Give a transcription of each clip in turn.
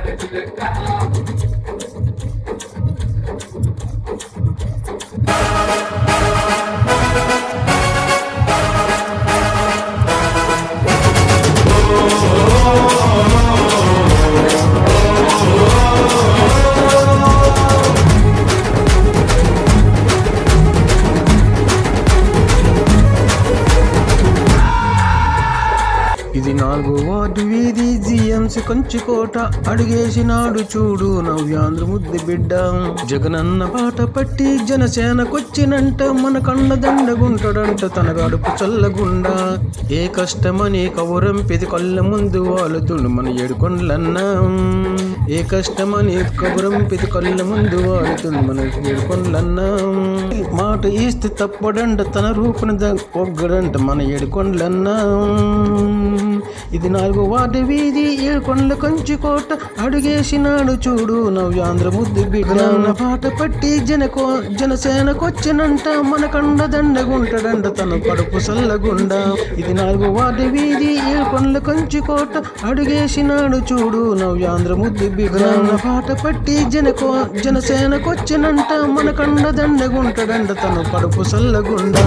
ఇది నాలుగో వార్డు వీధి జిఎంసి కొంచుకోట అడుగేసినాడు చూడు నవ్యాంధ్ర ముద్దు బిడ్డ జగనన్న పాట పట్టి జనసేనకొచ్చినంట మన కండ దండగుంటాడంట తన గడుపు చల్లగుండా ఏ కష్టమని కవురంపిది కళ్ళ ముందు వాలుతుండు మన ఏడుకొండలన్నా ఏ కష్టమని కబురంపిది కళ్ళ ముందు వాలుతుండు మన ఏడుకొండలన్నా మాట ఇస్తే తప్పడంట తన రూపున ఒగ్గడంట మన ఏడుకొండలన్నా ఇది నాలుగో వార్డు వీధి ఏడుకొండల కంచి కోట అడుగేసినాడు చూడు నవ్యాంధ్ర ముద్దు బిడ్డ నా పాట పట్టి జనకో జనసేనకొచ్చినంట మన కండ దండగుంటాడంట తన కడుపు సల్లగుండా ఇది నాలుగో వార్డు వీధి ఏడుకొండల కంచి కోట అడుగేసినాడు చూడు నవ్యాంధ్ర ముద్దు బిడ్డ నా పాట పట్టి జనకో జనసేనకొచ్చినంట మన కండ దండగుంటాడంట తన కడుపు సల్లగుండా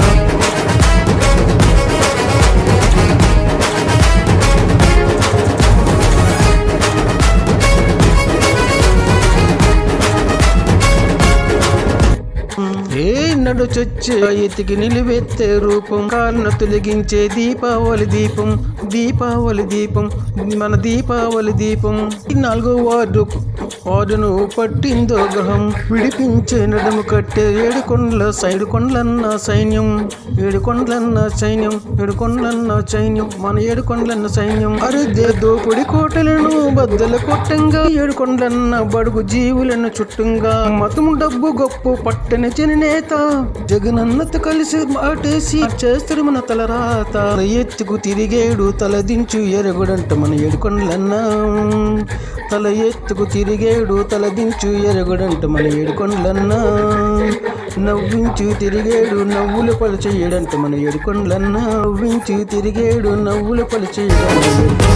ఏ నడు చొచ్చే ఎతికి నిలువెత్తే రూపం కాళ్ళను తొలగించే దీపావళి దీపం దీపావళి దీపం మన దీపావళి దీపం ఈ నాలుగో వార్డు వార్డును పట్టిందో గ్రహం విడిపించే నడుము కట్టే ఏడు కొండల సైడు కొండలన్న సైన్యం ఏడు కొండలన్న సైన్యం ఏడు కొండలన్న సైన్యం మన ఏడు కొండలన్న సైన్యం అరుదే దోపుడి కోటలను బద్దల కొట్టంగా ఏడు కొండలన్న బడుగు జీవులను చుట్టంగా మతం డబ్బు గొప్ప పట్టణ నేత జగనన్నతో కలిసి మాటేసి చేస్తాడు మన తలరాత తల ఎత్తుకు తిరిగేడు తల దించు ఎరగుడంట మన ఏడుకొండలన్నా తల ఎత్తుకు తిరిగేడు తల దించు ఎరగుడంట మన ఏడుకొండలన్నా నవ్వించు తిరిగేడు నవ్వులు పలిచేయడంట మన ఏడుకొండలన్నా నవ్వించు తిరిగేడు నవ్వులు పలిచేయడం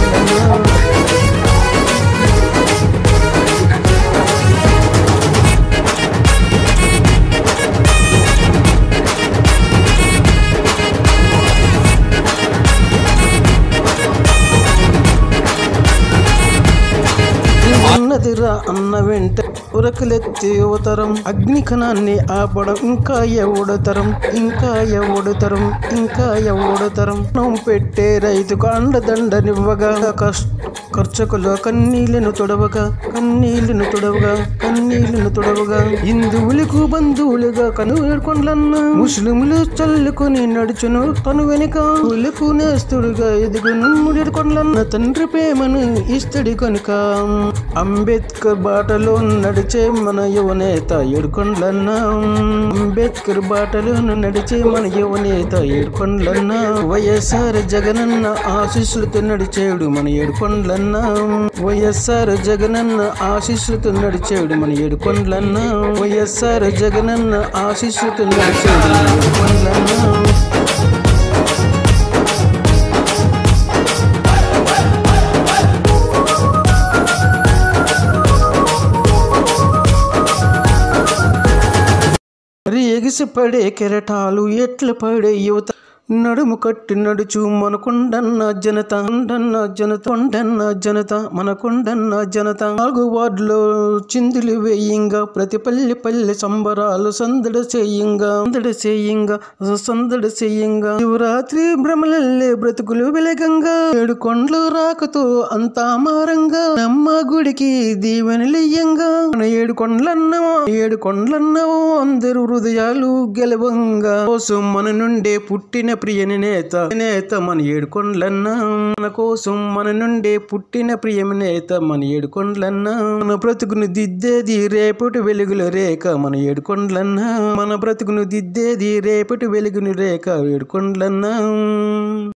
అన్నదిరా అన్న వెంట ఉరకలెత్తి యువతరం అగ్నికణాన్ని ఆపడం ఇంకా ఎవడతరం ఇంకా ఎవడతరం ఇంకా ఎవడతరం మనం పెట్టే రైతుకు అండదండనివ్వగా కష్ట ఖర్చకుల కన్నీళ్లను తొడవగా కన్నీళ్లను తొడవగా కన్నీళ్లను తొడవగా హిందువులకు బంధువులుగా కనుగొండ్లన్న ముస్లింలు చల్లుకొని నడుచును తను వెనుక పులకు నేస్తుడుగా ఎదుగును ముడికొండ్లన్న తండ్రి ప్రేమను ఇస్తడి కనుక అంబేద్కర్ బాటలో నడిచే మన యువనేత ఏడుకొండ్లన్న అంబేద్కర్ బాటలో నడిచే మన యువనేత ఏడుకొండ్లన్న వైఎస్ఆర్ జగనన్న ఆశీస్సులతో నడిచేడు మన ఏడుకొండ్లన్న వైఎస్ఆర్ జగనన్న ఆశీస్సులతో నడిచేడు మన ఏడుకొండ్లన్న వైఎస్ఆర్ జగనన్న ఆశీస్సులతో నడిచేడు మన ఏడుకొండ్లన్న మరి ఎగిసి పడే కెరటాలు ఎట్ల పడే యువత నడుము కట్టి నడుచు మనకుండన్న జనత కొండన్న జనత కొండన్న జనత మనకుండన్న జనత నాలుగు వార్డులో చిందులు వేయంగా ప్రతి పల్లె పల్లె సంబరాలు సందడి చేయంగా సందడి చేయంగా సందడి చేయంగా శివరాత్రి భ్రమలల్లే బ్రతుకులు వెలగంగా ఏడు కొండలు రాకతో అంతా మారంగా అమ్మ గుడికి దీవెనలియ్యంగా మన ఏడు కొండలన్నా ఏడు కొండలన్నావు అందరు హృదయాలు గెలవంగా కోసం మన నుండే పుట్టిన ప్రియని నేత నేత మన ఏడుకొండలన్నా మన కోసం మన నుండే పుట్టిన ప్రియమి నేత మన ఏడుకొండలన్నా మన బ్రతుకును దిద్దేది రేపటి వెలుగుల రేఖ మన ఏడుకొండలన్నా మన బ్రతుకును దిద్దేది రేపటి వెలుగుని రేఖ ఏడుకొండలన్నా